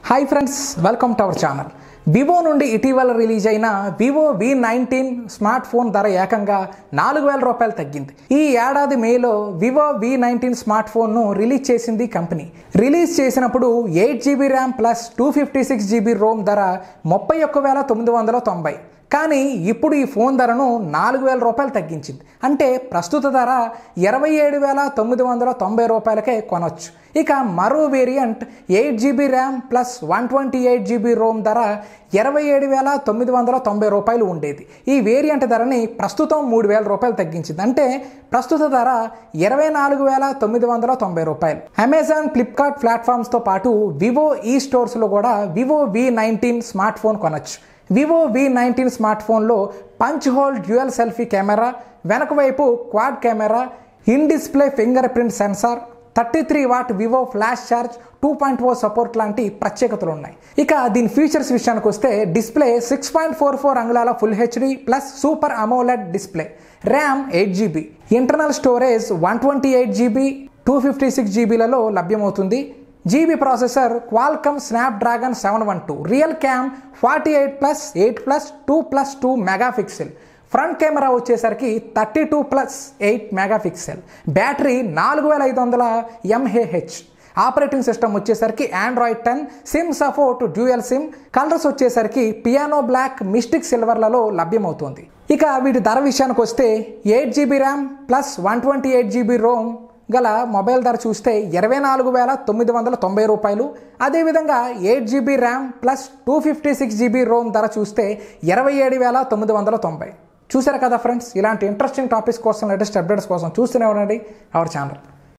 hi friends welcome to our channel Vivo నుండి ఇటీవల release అయిన Vivo V nineteen smart phone ధర ఏకంగా నాలుగు వేల రూపాయలు తగ్గింది ఈ ఏడాది మేలో వివో వి నైన్టీన్ స్మార్ట్ ఫోన్ను రిలీజ్ చేసింది కంపెనీ రిలీజ్ చేసినప్పుడు eight GB RAM plus two fifty six GB ROM ధర ముప్పై ఒక్క వేల తొమ్మిది వందల తొంభై కానీ ఇప్పుడు ఈ ఫోన్ ధరను నాలుగు వేల రూపాయలు తగ్గించింది అంటే ప్రస్తుత ధర ఇరవై ఏడు వేల తొమ్మిది వందల తొంభై రూపాయలకే కొనవచ్చు ఇక మరో variant eight GB RAM plus one twenty eight GB ROM ధర ఇరవై ఏడు వేల తొమ్మిది వందల తొంభై రూపాయలు ఉండేది ఈ వేరియంట్ ధరని ప్రస్తుతం మూడు వేల రూపాయలు తగ్గించింది అంటే ప్రస్తుత ధర ఇరవై నాలుగు వేల తొమ్మిది వందల తొంభై రూపాయలు అమెజాన్ ఫ్లిప్కార్ట్ ప్లాట్ఫామ్స్తో పాటు వివో ఈ స్టోర్స్లో కూడా Vivo V nineteen smart phone కొనచ్చు వివో వి నైన్టీన్ స్మార్ట్ ఫోన్లో punch hole dual selfie camera వెనక వైపు quad camera in display finger print sensor thirty three watt Vivo flash charge two point four support లాంటి ప్రత్యేకతలు ఉన్నాయి ఇక దీని features విషయానికి వస్తే display six point four four అంగుళాల full HD plus super AMOLED display RAM eight GB internal storage one twenty eight GB two fifty six జీబీలలో లభ్యమవుతుంది GB processor Qualcomm Snapdragon seven one two rear cam forty eight plus eight plus two plus two megapixel front camera వచ్చేసరికి thirty two plus eight megapixel battery నాలుగు వేల ఐదు వందల mAh operating system వచ్చేసరికి Android ten SIM support dual SIM colours వచ్చేసరికి piano black mystic సిల్వర్లలో లభ్యమవుతుంది ఇక వీటి ధర విషయానికి వస్తే eight GB RAM plus one twenty eight GB ROM గల మొబైల్ ధర చూస్తే ఇరవై నాలుగు వేల తొమ్మిది వందల తొంభై రూపాయలు అదేవిధంగా eight GB RAM plus two fifty six GB ROM ధర చూస్తే ఇరవై ఏడు వేల తొమ్మిది వందల తొంభై చూసారు కదా ఫ్రెండ్స్ ఇలాంటి ఇంట్రెస్టింగ్ టాపిక్స్ కోసం లేటెస్ట్ అప్డేట్స్ కోసం చూస్తూనే ఉండండి అవర్ ఛానల్